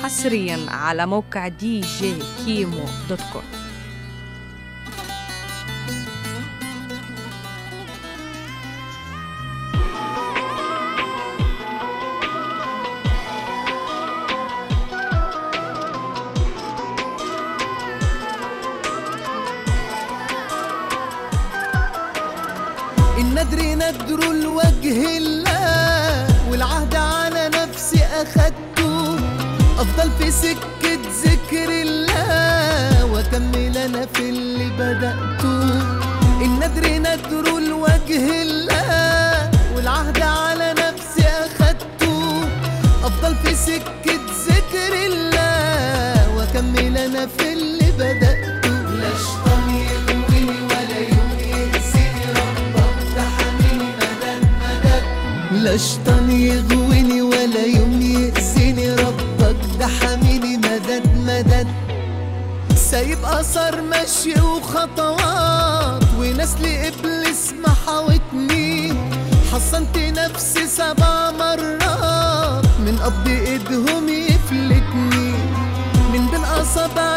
حصريا على موقع دي جي كيمو دوت كوم الندر ندر لوجه الله والعهد على نفسي أخدته أفضل في سكة ذكر الله وأكمل أنا في اللي بدأته الندر ندر لوجه الله والعهد على نفسي أخدته أفضل في سكة ذكر الله وأكمل أنا في اللي بدأته لا شيطان يغويني ولا يوم ينسيني ربك ده حميني مدد مدد لا شيطان يغويني ولا يوم يأذيني ربك ده حميني مدد مدد سايب اثر مشي وخطوات ونسل ابليس محاوتني حصنت نفسي سبع مرات من قبض ايدهم يفلتني من بين اصابع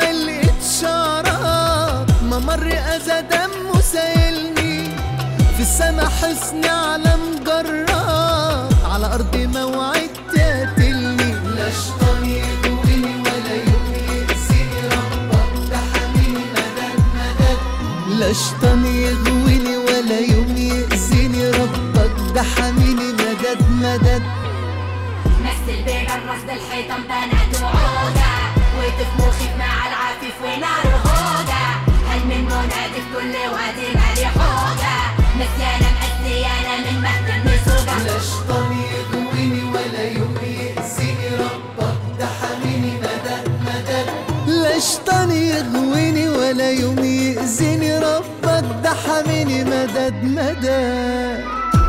الاشارات ممر اذى دمه سايلني في السما حسن على مجرات على ارض موعد تقتلني لا شيطان يغويني ولا يوم يأذيني ربك ده حميني مدد مدد لا شيطان يغويني ولا يوم يأذيني ربك ده حميني مدد مدد مثل بين الرصد الحيطان بنات وعودة وقف مخيف مع العفيف ونار هودة هل من منادي في كل وادي مالي حودة نسيانة مأسيانة من مهد النسوجة لا شيطان يغويني ولا يوم يأذيني ربك ده حميني مدد مدد لا شيطان يغويني ولا يوم يأذيني ربك ده حميني مدد مدد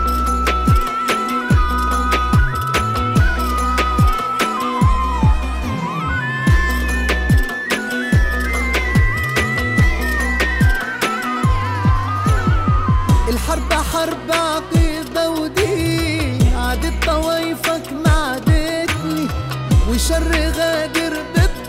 الحرب حرب عقيدة ودين عادت طوايفك ما عادتني وشر غادر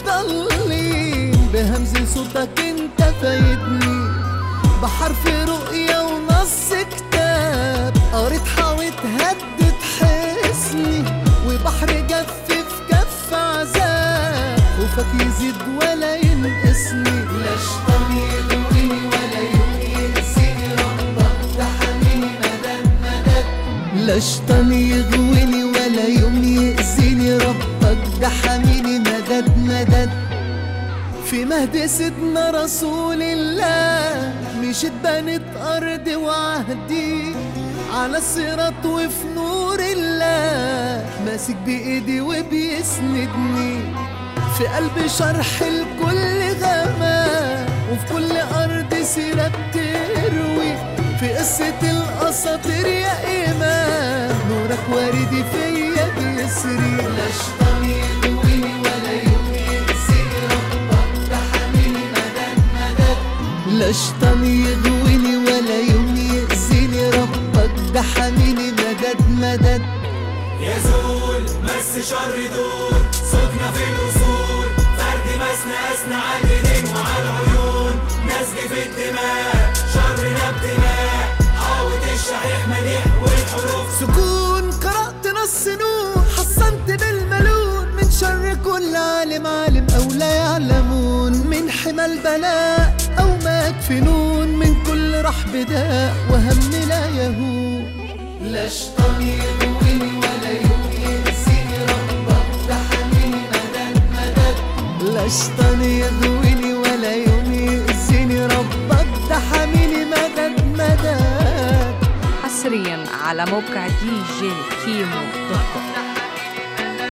بتضلين بهمز صوتك انت فايدني بحرف رؤية ونص كتاب قريت حاوت هدت حسني وبحر جف في كف عذاب خوفك يزيد ولا ينقصني لا شيطان يغويني ولا يوم يأذيني ربك ده حميني مدد مدد لا شيطان يغويني ولا يوم يأذيني ربك ده حميني مدد مدد في مهد سيدنا رسول الله مشيت بنت أرض وعهدي على الصراط وفي نور الله ماسك بإيدي وبيسندني في قلب شرح الكل غمام وفي كل أرض سيرة بتروي في قصة الأساطير يا إمام نورك واردي فيا بيسري لا شيطان يغويني ولا يوم يأذيني ربك ده حميني مدد مدد لا شيطان يغويني ولا يوم يأذيني ربك ده حميني مدد مدد يزول مس شر دول صوتنا في الأصول فرد مسنا أسنى على الإيدين وعلى العيون نسج في الدماء شرنا بدماء حاوط الشحيح مليح والحروف سكون قرأت نص نور حصنت بالملون من شر كل عالم عالم أو لا يعلمون من حمى البلاء أو ما يكفنون من كل رحب داء وهم لا يهون لا شيطان يغويني ولا يوم يأذيني ربك ده حميني مدد مدد لا شيطان يغويني ولا يوم يأذيني ربك ده حميني مدد مدد حصريا على موقع دي جي كيمو دوت كوم